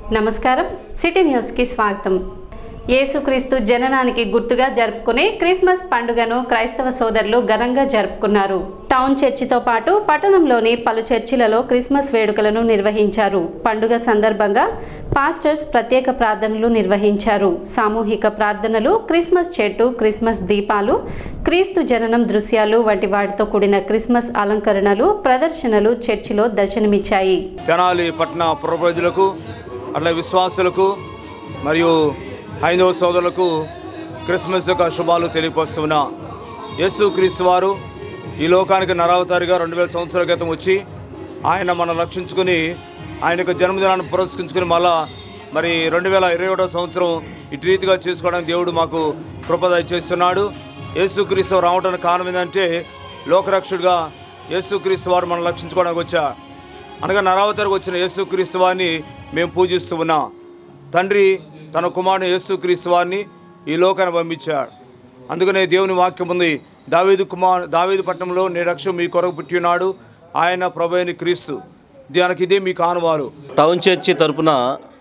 నమస్కారం సిటీ న్యూస్కి స్వాగతం యేసుక్రీస్తు జననానికి గుర్తుగా జరుపుకునే క్రిస్మస్ పండుగను క్రైస్తవ సోదరులు ఘనంగా జరుపుకున్నారు టౌన్ చర్చితో పాటు పట్టణంలోని పలు చర్చిలలో క్రిస్మస్ వేడుకలను నిర్వహించారు పండుగ సందర్భంగా పాస్టర్స్ ప్రత్యేక ప్రార్థనలు నిర్వహించారు సామూహిక ప్రార్థనలు క్రిస్మస్ చెట్టు క్రిస్మస్ దీపాలు క్రీస్తు జననం దృశ్యాలు వంటి వాటితో కూడిన క్రిస్మస్ అలంకరణలు ప్రదర్శనలు చర్చిలో దర్శనమిచ్చాయి తెనాలి పట్టణ పుర ప్రజలకు అట్లా విశ్వాసులకు మరియు హైందవ సోదరులకు క్రిస్మస్ యొక్క శుభాలు తెలియపరుస్తున్న యేసు క్రీస్తు వారు ఈ లోకానికి నరావతారిగా రెండు వేల సంవత్సరాల క్రితం వచ్చి ఆయన మనం రక్షించుకుని ఆయన యొక్క జన్మదినాన్ని పురస్కరించుకుని మళ్ళా మరి రెండు వేల ఇరవై ఒకటో సంవత్సరం ఇటు రీతిగా చేసుకోవడానికి దేవుడు మాకు కృపద చేస్తున్నాడు యేసుక్రీస్తు వారు రావడానికి కారణం ఏంటంటే లోకరక్షకుడిగా యేసుక్రీస్తు వారు మనం రక్షించుకోవడానికి వచ్చా అనగా నరావతారికి వచ్చిన యేసుక్రీస్తు వారిని మేము పూజిస్తూ ఉన్నాం తండ్రి తన కుమారుని యేసుక్రీస్తు వారిని ఈ లోకాన్ని పంపించాడు అందుకనే దేవుని వాక్యం ఉంది దావీదు కుమార్ దావీదు పట్టణంలో నీ రక్ష మీ కొరకు పుట్టి ఉన్నాడు ఆయన ప్రభైన క్రీస్తు దానికి ఇదే మీ కానువారు టౌన్ చర్చి తరపున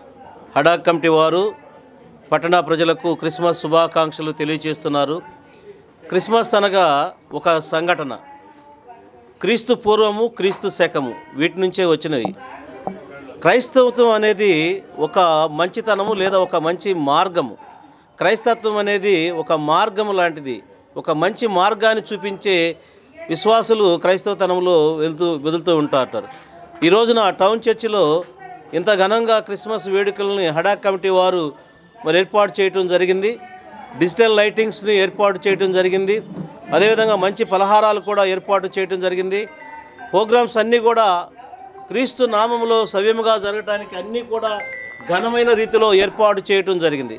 హడాక్ కమిటీ వారు పట్టణ ప్రజలకు క్రిస్మస్ శుభాకాంక్షలు తెలియజేస్తున్నారు క్రిస్మస్ అనగా ఒక సంఘటన క్రీస్తు పూర్వము క్రీస్తు శకము వీటి నుంచే వచ్చినవి క్రైస్తవత్వం అనేది ఒక మంచితనము లేదా ఒక మంచి మార్గము క్రైస్తత్వం అనేది ఒక మార్గము లాంటిది ఒక మంచి మార్గాన్ని చూపించే విశ్వాసులు క్రైస్తవతనంలో వెళ్తూ వెదులుతూ ఉంటారు ఈ రోజున టౌన్ చర్చిలో ఇంత ఘనంగా క్రిస్మస్ వేడుకలని హడాక్ కమిటీ వారు మరి ఏర్పాటు చేయటం జరిగింది డిజిటల్ లైటింగ్స్ని ఏర్పాటు చేయటం జరిగింది అదేవిధంగా మంచి పలహారాలు కూడా ఏర్పాటు చేయటం జరిగింది ప్రోగ్రామ్స్ అన్నీ కూడా క్రీస్తు నామములో సవ్యముగా జరగటానికి అన్నీ కూడా ఘనమైన రీతిలో ఏర్పాటు చేయటం జరిగింది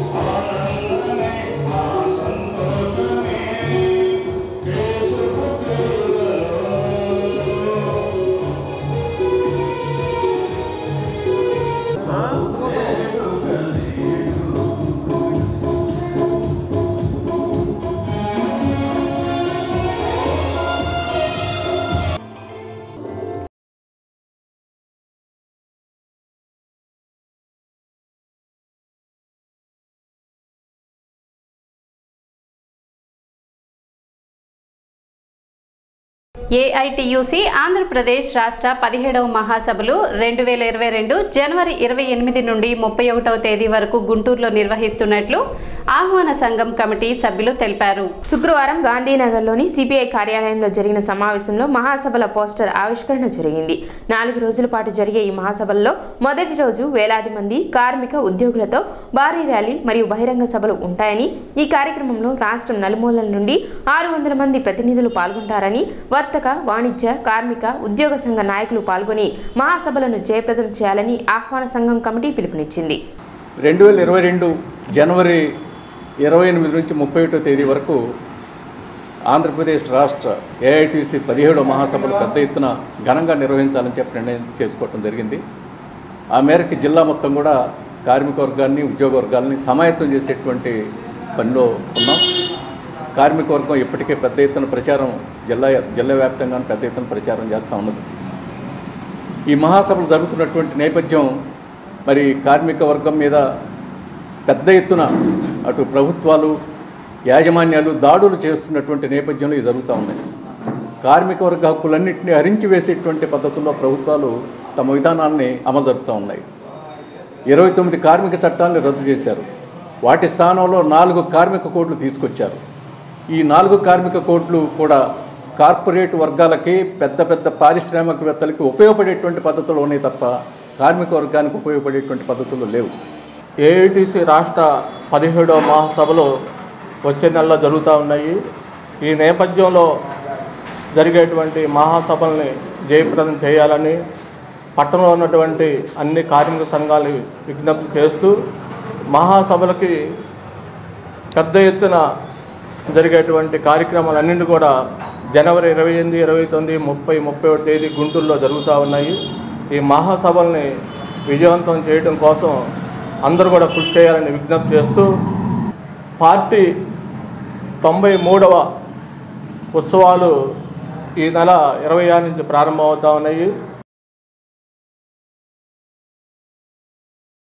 ఏఐటియుసి ఆంధ్రప్రదేశ్ రాష్ట్ర పదిహేడవ మహాసభలు రెండు వేల ఇరవై రెండు జనవరి ఇరవై ఎనిమిది నుండి ముప్పై ఒకటవ తేదీ వరకు గుంటూరులో నిర్వహిస్తున్నట్లు ఆహ్వాన సంఘం కమిటీ సభ్యులు తెలిపారు శుక్రవారం గాంధీనగర్లోని సిపిఐ కార్యాలయంలో జరిగిన సమావేశంలో మహాసభల పోస్టర్ ఆవిష్కరణ జరిగింది నాలుగు రోజుల పాటు జరిగే ఈ మహాసభల్లో మొదటి రోజు వేలాది మంది కార్మిక ఉద్యోగులతో భారీ ర్యాలీ మరియు బహిరంగ సభలు ఉంటాయని ఈ కార్యక్రమంలో రాష్ట్రం నలుమూలల నుండి ఆరు వందల మంది ప్రతినిధులు పాల్గొంటారని వర్తక వాణిజ్య కార్మిక ఉద్యోగ సంఘ నాయకులు పాల్గొని మహాసభలను జయప్రదం చేయాలని ఆహ్వాన సంఘం కమిటీ పిలుపునిచ్చింది రెండు వేల ఇరవై రెండు జనవరి ఇరవై ఎనిమిది నుంచి ముప్పై ఒకటో తేదీ వరకు ఆంధ్రప్రదేశ్ రాష్ట్ర ఏఐటీసీ పదిహేడో మహాసభలు పెద్ద ఎత్తున ఘనంగా నిర్వహించాలని చెప్పి నిర్ణయం చేసుకోవటం జరిగింది ఆ మేరకు జిల్లా మొత్తం కూడా కార్మిక వర్గాన్ని ఉద్యోగ వర్గాల్ని సమాయత్తం చేసేటువంటి పనిలో ఉన్నాం కార్మిక వర్గం ఇప్పటికే పెద్ద ఎత్తున ప్రచారం జిల్లా జిల్లా వ్యాప్తంగా పెద్ద ఎత్తున ప్రచారం చేస్తూ ఉన్నది ఈ మహాసభలు జరుగుతున్నటువంటి నేపథ్యం మరి కార్మిక వర్గం మీద పెద్ద ఎత్తున అటు ప్రభుత్వాలు యాజమాన్యాలు దాడులు చేస్తున్నటువంటి నేపథ్యంలో ఇవి జరుగుతూ ఉన్నాయి కార్మిక వర్గ హక్కులన్నింటినీ హరించి వేసేటువంటి పద్ధతుల్లో ప్రభుత్వాలు తమ విధానాన్ని అమలు జరుపుతూ ఉన్నాయి ఇరవై తొమ్మిది కార్మిక చట్టాలను రద్దు చేశారు వాటి స్థానంలో నాలుగు కార్మిక కోడ్లు తీసుకొచ్చారు ఈ నాలుగు కార్మిక కోడ్లు కూడా కార్పొరేట్ వర్గాలకి పెద్ద పెద్ద పారిశ్రామికవేత్తలకి ఉపయోగపడేటువంటి పద్ధతులు ఉన్నాయి తప్ప కార్మిక వర్గానికి ఉపయోగపడేటువంటి పద్ధతులు లేవు ఏఐటిసి రాష్ట్ర పదిహేడవ మహాసభలు వచ్చే నెలలో జరుగుతూ ఉన్నాయి ఈ నేపథ్యంలో జరిగేటువంటి మహాసభల్ని జయప్రదం చేయాలని పట్టణంలో ఉన్నటువంటి అన్ని కార్మిక సంఘాలు విజ్ఞప్తి చేస్తూ మహాసభలకి పెద్ద ఎత్తున జరిగేటువంటి కార్యక్రమాలన్నింటి కూడా జనవరి ఇరవై ఎనిమిది ఇరవై తొమ్మిది ముప్పై ముప్పై ఒకటి తేదీ గుంటూరులో జరుగుతూ ఉన్నాయి ఈ మహాసభల్ని విజయవంతం చేయడం కోసం అందరూ కూడా కృషి చేయాలని విజ్ఞప్తి చేస్తూ పార్టీ తొంభై మూడవ ఉత్సవాలు ఈ నెల ఇరవై ఆరు నుంచి ప్రారంభమవుతా ఉన్నాయి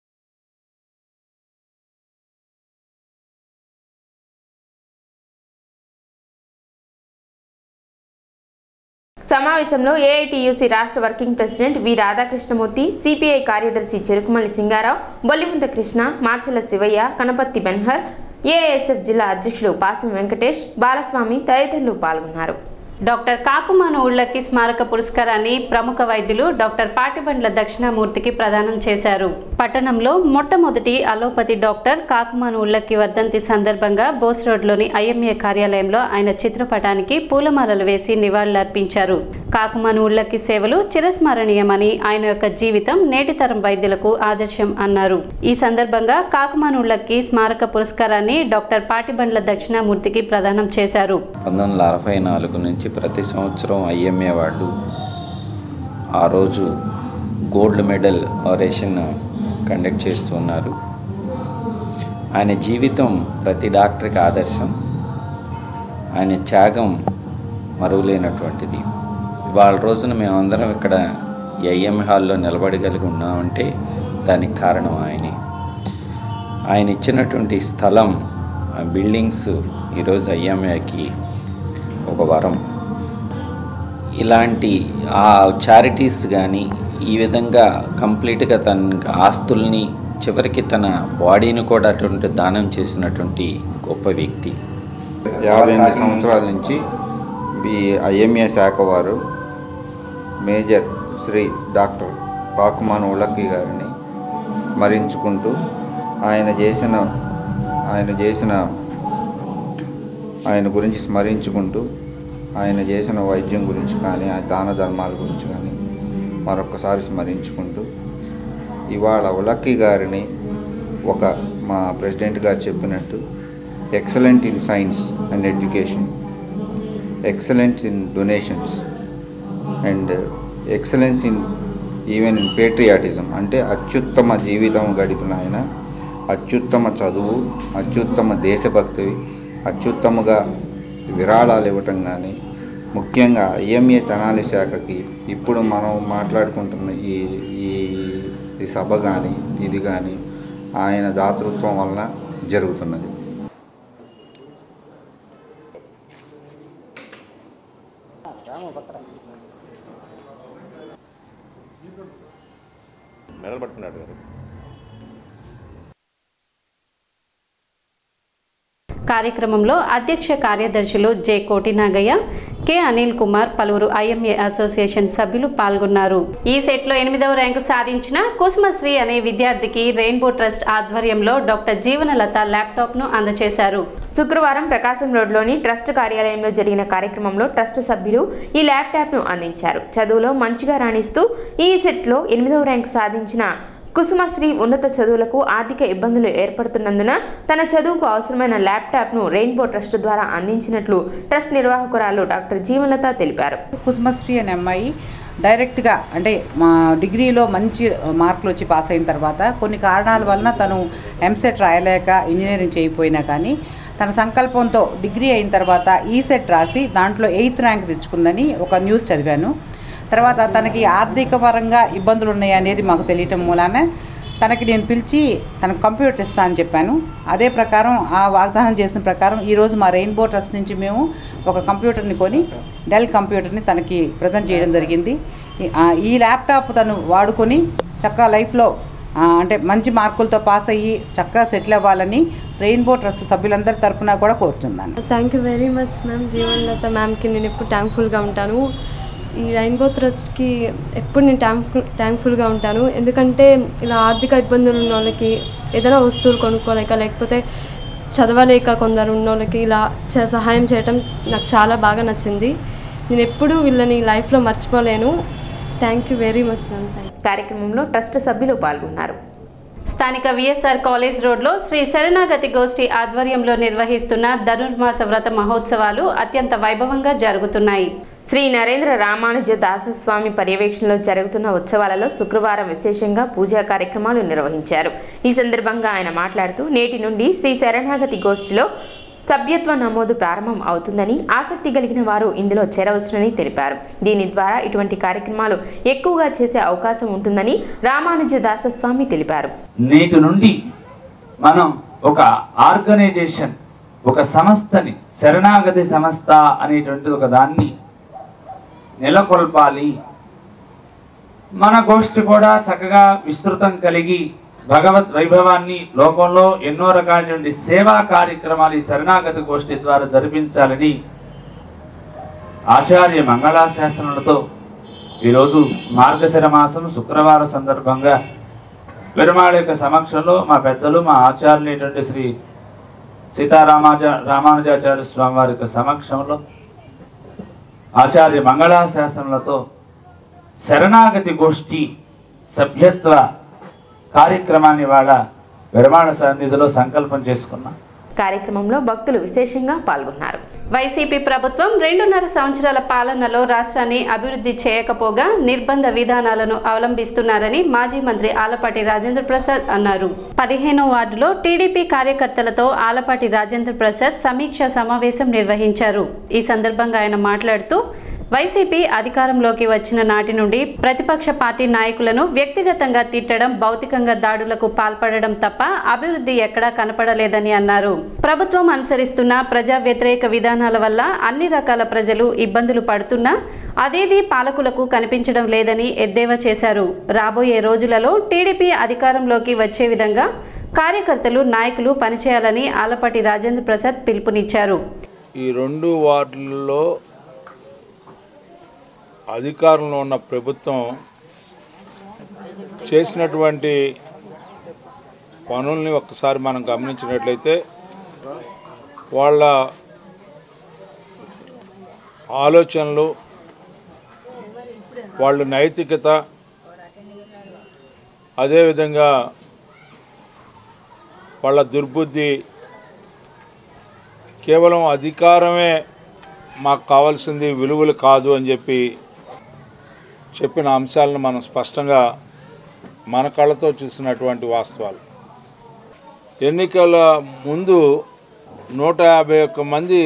సమావేశంలో ఏఐటియుసి రాష్ట్ర working president V Radhakrishnamurthy CPI కార్యదర్శి చెరుకుమల్లి సింగారావు బొల్లిముంత కృష్ణ మార్చెల శివయ్య కనపత్తి బెన్హర్ ఏఐఎస్ఎఫ్ జిల్లా అధ్యక్షులు పాసం వెంకటేష్ బాలస్వామి తదితరులు పాల్గొన్నారు డాక్టర్ కాకుమాను ఉళ్ళకి స్మారక పురస్కారాన్ని ప్రముఖ వైద్యులు డాక్టర్ పాటిబండ్ల దక్షిణామూర్తికి ప్రదానం చేశారు పట్టణంలో మొట్టమొదటి అలోపతి డాక్టర్ కాకుమాను ఉళ్ళకి వర్ధంతి సందర్భంగా బోస్ రోడ్లోని ఐఎంఏ కార్యాలయంలో ఆయన చిత్రపటానికి పూలమాలలు వేసి నివాళులర్పించారు కాకుమాను ఉళ్ళకి సేవలు చిరస్మరణీయమని ఆయన యొక్క జీవితం నేటి తరం వైద్యులకు ఆదర్శం అన్నారు ఈ సందర్భంగా కాకుమాను ఉళ్ళకి స్మారక పురస్కారాన్ని డాక్టర్ పాటిబండ్ల దక్షిణామూర్తికి ప్రదానం చేశారు పంతొమ్మిది వందల అరవై నాలుగు నుంచి ప్రతి సంవత్సరం ఐఎంఏ వాళ్ళు ఆ రోజు గోల్డ్ మెడల్ ఆరేషన్ కండక్ట్ చేస్తున్నారు ఆయన జీవితం ప్రతి డాక్టర్కి ఆదర్శం ఆయన త్యాగం మరువలేనటువంటిది ఇవాళ రోజున మేమందరం ఇక్కడ ఈ ఐఎంఏ హాల్లో నిలబడగలిగి ఉన్నామంటే దానికి కారణం ఆయనే ఆయన ఇచ్చినటువంటి స్థలం ఆ బిల్డింగ్స్ ఈరోజు ఐఎంఏకి ఒక వరం ఇలాంటి ఆ చారిటీస్ కానీ ఈ విధంగా కంప్లీట్గా తన ఆస్తుల్ని చివరికి తన బాడీని కూడా అటువంటి దానం చేసినటువంటి గొప్ప వ్యక్తి యాభై ఎనిమిది సంవత్సరాల నుంచి ఈ ఐఎంఏ శాఖ వారు మేజర్ శ్రీ డాక్టర్ పాకుమాన్ ఉలక్కి గారిని స్మరించుకుంటూ ఆయన చేసిన ఆయన చేసిన ఆయన గురించి స్మరించుకుంటూ ఆయన చేసిన వైద్యం గురించి కానీ ఆయన దాన ధర్మాల గురించి కానీ మరొకసారి స్మరించుకుంటూ ఇవాళ ఉలక్కి గారిని ఒక మా ప్రెసిడెంట్ గారు చెప్పినట్టు excellent in science and education excellence in donations and excellence in even in patriotism అంటే అత్యుత్తమ జీవితం గడిపిన ఆయన అత్యుత్తమ చదువు అత్యుత్తమ దేశభక్తి అత్యుత్తముగా విరాళాలు ఇవ్వటం కానీ ముఖ్యంగా ఐఎంఏ తెనాలి శాఖకి ఇప్పుడు మనం మాట్లాడుకుంటున్న ఈ ఈ ఈ సభ కానీ ఇది కానీ ఆయన దాతృత్వం వలన జరుగుతున్నది నిలబడుతున్నాడు గారు కార్యక్రమంలో అధ్యక్ష కార్యదర్శులు జె కోటినాగయ్య కె అనిల్ కుమార్ పలువురు ఐఎంఏ అసోసియేషన్ సభ్యులు పాల్గొన్నారు ఈ సెట్లో ఎనిమిదవ ర్యాంకు సాధించిన కుసుమశ్రీ అనే విద్యార్థికి రెయిన్బో ట్రస్ట్ ఆధ్వర్యంలో డాక్టర్ జీవనలత ల్యాప్టాప్ను అందజేశారు శుక్రవారం ప్రకాశం రోడ్లోని ట్రస్ట్ కార్యాలయంలో జరిగిన కార్యక్రమంలో ట్రస్ట్ సభ్యులు ఈ ల్యాప్టాప్ను అందించారు చదువులో మంచిగా రాణిస్తూ ఈ సెట్లో ఎనిమిదవ ర్యాంకు సాధించిన కుసుమశ్రీ ఉన్నత చదువులకు ఆర్థిక ఇబ్బందులు ఏర్పడుతున్నందున తన చదువుకు అవసరమైన ల్యాప్టాప్ను రెయిన్బో ట్రస్ట్ ద్వారా అందించినట్లు ట్రస్ట్ నిర్వాహకురాలు డాక్టర్ జీవనలత తెలిపారు కుసుమశ్రీ అనే అమ్మాయి డైరెక్ట్గా అంటే మా డిగ్రీలో మంచి మార్కులు వచ్చి పాస్ అయిన తర్వాత కొన్ని కారణాల వలన తను ఎంసెట్ రాయలేక ఇంజనీరింగ్ చేయకపోయినా కానీ తన సంకల్పంతో డిగ్రీ అయిన తర్వాత ఈసెట్ రాసి దాంట్లో ఎయిత్ ర్యాంక్ తెచ్చుకుందని ఒక న్యూస్ చదివాను తర్వాత తనకి ఆర్థిక పరంగా ఇబ్బందులు ఉన్నాయి అనేది మాకు తెలియటం మూలాన తనకి నేను పిలిచి తనకు కంప్యూటర్ ఇస్తా అని చెప్పాను అదే ప్రకారం ఆ వాగ్దానం చేసిన ప్రకారం ఈరోజు మా రెయిన్బో ట్రస్ట్ నుంచి మేము ఒక కంప్యూటర్ని కొని డెల్ కంప్యూటర్ని తనకి ప్రజెంట్ చేయడం జరిగింది ఈ- ఆ, ఈ ల్యాప్టాప్ తను వాడుకొని చక్కగా లైఫ్లో ఆ, అంటే మంచి మార్కులతో పాస్ అయ్యి చక్కగా సెటిల్ అవ్వాలని రెయిన్బో ట్రస్ట్ సభ్యులందరి తరపున కూడా కోరుతున్నాను thank you very much ma'am Jeevanlatha మ్యామ్కి నేను ఎప్పుడు థ్యాంక్ఫుల్గా ఉంటాను ఈ రైన్బో ట్రస్ట్కి ఎప్పుడు నేను థ్యాంక్ఫుల్ థ్యాంక్ఫుల్గా ఉంటాను ఎందుకంటే ఇలా ఆర్థిక ఇబ్బందులు ఉన్న వాళ్ళకి ఏదైనా వస్తువులు కొనుక్కోలేక లేకపోతే చదవలేక కొందరు ఉన్న వాళ్ళకి ఇలా చ- సహాయం చేయటం నాకు చాలా బాగా నచ్చింది నేను ఎప్పుడూ వీళ్ళని లైఫ్లో మర్చిపోలేను thank you very much ma'am thank కార్యక్రమంలో ట్రస్ట్ సభ్యులు పాల్గొన్నారు స్థానిక విఎస్ఆర్ కాలేజ్ రోడ్లో శ్రీ శరణాగతి గోష్ఠి ఆధ్వర్యంలో నిర్వహిస్తున్న ధనుర్మాస వ్రత మహోత్సవాలు అత్యంత వైభవంగా జరుగుతున్నాయి శ్రీ నరేంద్ర రామానుజ దాసస్వామి పర్యవేక్షణలో జరుగుతున్న ఉత్సవాలలో శుక్రవారం విశేషంగా పూజా కార్యక్రమాలు నిర్వహించారు ఈ సందర్భంగా ఆయన మాట్లాడుతూ నేటి నుండి శ్రీ శరణాగతి గోష్ఠిలో సభ్యత్వ నమోదు ప్రారంభం అవుతుందని ఆసక్తి కలిగిన వారు ఇందులో చేరవచ్చునని తెలిపారు దీని ద్వారా ఇటువంటి కార్యక్రమాలు ఎక్కువగా చేసే అవకాశం ఉంటుందని రామానుజ దాసస్వామి తెలిపారు నేటి నుండి మనం ఒక ఆర్గనైజేషన్ ఒక సంస్థని శరణాగతి సంస్థ అనేటువంటి ఒక దాన్ని నెలకొల్పాలి మన గోష్ఠి కూడా చక్కగా విస్తృతం కలిగి భగవత్ వైభవాన్ని లోకంలో ఎన్నో రకాలైనటువంటి సేవా కార్యక్రమాలు ఈ శరణాగతి గోష్ఠి ద్వారా జరిపించాలని ఆచార్య మంగళాశాసనాలతో ఈరోజు మార్గశిర మాసం శుక్రవార సందర్భంగా పెరుమాళ యొక్క సమక్షంలో మా పెద్దలు మా ఆచార్యులైనటువంటి శ్రీ సీతారామాజ రామానుజాచార్య స్వామి వారి యొక్క సమక్షంలో ఆచార్య మంగళాశాసనాలతో శరణాగతి గోష్ఠి సభ్యత్వ కార్యక్రమాన్ని వాళ్ళ విరమాణ సన్నిధిలో సంకల్పం చేసుకున్నాం కార్యక్రమంలో భక్తులు విశేషంగా పాల్గొన్నారు వైసీపీ ప్రభుత్వం రెండున్నర సంవత్సరాల పాలనలో రాష్ట్రాన్ని అభివృద్ధి చేయకపోగా నిర్బంధ విధానాలను అవలంబిస్తున్నారని మాజీ మంత్రి ఆలపాటి రాజేంద్ర ప్రసాద్ అన్నారు పదిహేనో వార్డులో టీడీపీ కార్యకర్తలతో ఆలపాటి రాజేంద్ర ప్రసాద్ సమీక్ష సమావేశం నిర్వహించారు ఈ సందర్భంగా ఆయన మాట్లాడుతూ వైసీపీ అధికారంలోకి వచ్చిన నాటి నుండి ప్రతిపక్ష పార్టీ నాయకులను వ్యక్తిగతంగా తిట్టడం భౌతికంగా దాడులకు పాల్పడడం తప్ప అభివృద్ధి ఎక్కడా కనపడలేదని అన్నారు ప్రభుత్వం అనుసరిస్తున్న ప్రజా వ్యతిరేక విధానాల వల్ల అన్ని రకాల ప్రజలు ఇబ్బందులు పడుతున్నా అదేది పాలకులకు కనిపించడం లేదని ఎద్దేవా చేశారు రాబోయే రోజులలో టీడీపీ అధికారంలోకి వచ్చే విధంగా కార్యకర్తలు నాయకులు పనిచేయాలని ఆలపాటి రాజేంద్ర ప్రసాద్ పిలుపునిచ్చారు ఈ రెండు వార్డులలో అధికారంలో ఉన్న ప్రభుత్వం చేసినటువంటి పనుల్ని ఒక్కసారి మనం గమనించినట్లయితే వాళ్ళ ఆలోచనలు వాళ్ళ నైతికత అదేవిధంగా వాళ్ళ దుర్బుద్ధి కేవలం అధికారమే మాకు కావాల్సింది విలువలు కాదు అని చెప్పి చెప్పిన అంశాలను మనం స్పష్టంగా మన కళ్ళతో చూసినటువంటి వాస్తవాలు ఎన్నికల ముందు నూట యాభై ఒక్క మంది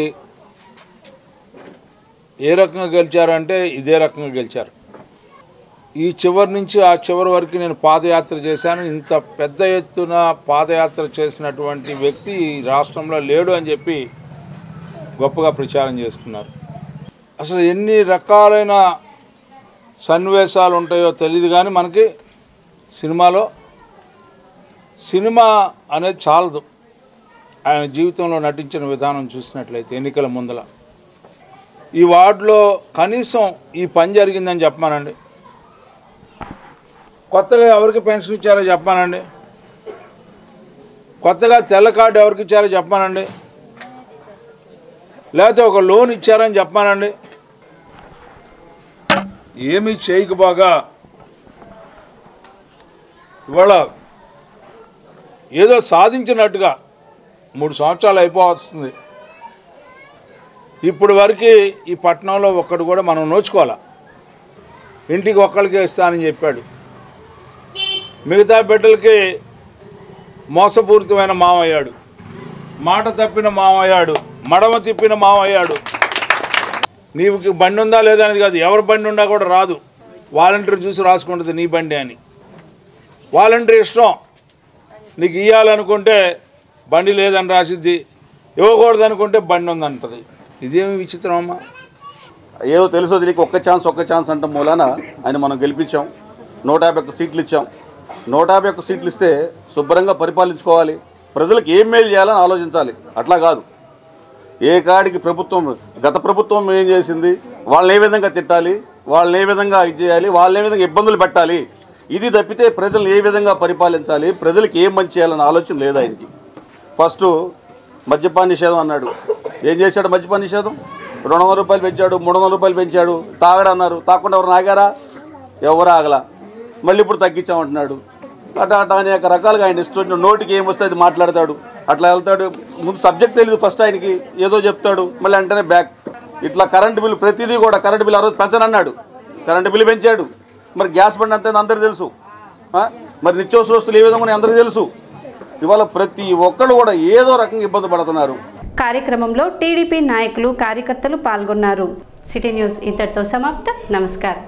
ఏ రకంగా గెలిచారంటే ఇదే రకంగా గెలిచారు ఈ చివరి నుంచి ఆ చివరి వరకు నేను పాదయాత్ర చేశాను ఇంత పెద్ద ఎత్తున పాదయాత్ర చేసినటువంటి వ్యక్తి ఈ రాష్ట్రంలో లేడు అని చెప్పి గొప్పగా ప్రచారం చేసుకున్నారు అసలు ఎన్ని రకాలైన సన్నివేశాలు ఉంటాయో తెలియదు కానీ మనకి సినిమాలో సినిమా అనేది చాలదు ఆయన జీవితంలో నటించిన విధానం చూసినట్లయితే ఎన్నికల ముందల ఈ వార్డులో కనీసం ఈ పని జరిగిందని చెప్పమానండి కొత్తగా ఎవరికి పెన్షన్ ఇచ్చారో చెప్పమానండి కొత్తగా తెల్ల కార్డు ఎవరికి ఇచ్చారో చెప్పమానండి లేకపోతే ఒక లోన్ ఇచ్చారని చెప్పానండి ఏమీ చేయకపోగా ఇవాళ ఏదో సాధించినట్టుగా మూడు సంవత్సరాలు అయిపోవస్తుంది ఇప్పుడు వరకు ఈ పట్టణంలో ఒక్కడు కూడా మనం నోచుకోవాలా ఇంటికి ఒక్కడికే ఇస్తానని చెప్పాడు మిగతా బిడ్డలకి మోసపూరితమైన మామయ్యాడు మాట తప్పిన మామయ్యాడు మడమ తిప్పిన మామయ్యాడు నీకు బండి ఉందా లేదా అనేది కాదు ఎవరి బండి ఉండా కూడా రాదు వాలంటీర్ చూసి రాసుకుంటుంది నీ బండి అని వాలంటీర్ ఇష్టం నీకు ఇవ్వాలనుకుంటే బండి లేదని రాసిద్ది ఇవ్వకూడదు అనుకుంటే బండి ఉందంటది ఇదేమి విచిత్రం అమ్మా ఏదో తెలుసో తెలియక ఒక్క ఛాన్స్ ఒక్క ఛాన్స్ అంటాం మూలాన ఆయన మనం గెలిపించాం నూట యాభై ఒక్క సీట్లు ఇచ్చాం నూట యాభై ఒక్క సీట్లు ఇస్తే శుభ్రంగా పరిపాలించుకోవాలి ప్రజలకు ఏం మేలు చేయాలని ఆలోచించాలి అట్లా కాదు ఏ కాడికి ప్రభుత్వం గత ప్రభుత్వం ఏం చేసింది వాళ్ళని ఏ విధంగా తిట్టాలి వాళ్ళని ఏ విధంగా ఇది చేయాలి వాళ్ళని ఏ విధంగా ఇబ్బందులు పెట్టాలి ఇది తప్పితే ప్రజలు ఏ విధంగా పరిపాలించాలి ప్రజలకు ఏం మంచి చేయాలన్న ఆలోచన లేదు ఆయనకి ఫస్ట్ మద్యపాన నిషేధం అన్నాడు ఏం చేశాడు మద్యపాన నిషేధం రెండు వందల రూపాయలు పెంచాడు మూడు వందల రూపాయలు పెంచాడు తాగడు అన్నారు తాకుండా ఎవరు ఆగారా ఎవరు ఆగలా మళ్ళీ ఇప్పుడు తగ్గించామంటున్నాడు అట్లా అట్లా అనేక రకాలుగా ఆయన ఇష్టం నోటికి ఏం వస్తే అది మాట్లాడతాడు అట్లా వెళ్తాడు ముందు సబ్జెక్ట్ తెలియదు ఫస్ట్ ఆయనకి ఏదో చెప్తాడు మళ్ళీ వెంటనే బ్యాక్ ఇట్లా కరెంటు బిల్లు ప్రతిదీ కూడా కరెంటు బిల్లు ఆ రోజు పెంచనన్నాడు కరెంటు బిల్లు పెంచాడు మరి గ్యాస్ బండి అంతే అందరికీ తెలుసు ఆ? మరి నిత్యావసర వస్తువులు ఏ విధంగా ఉన్నాయో అందరికీ తెలుసు ఇవాళ ప్రతి ఒక్కళ్ళు కూడా ఏదో రకంగా ఇబ్బంది పడుతున్నారు కార్యక్రమంలో టీడీపీ నాయకులు కార్యకర్తలు పాల్గొన్నారు సిటీ న్యూస్ ఇంతటితో సమాప్తం నమస్కారం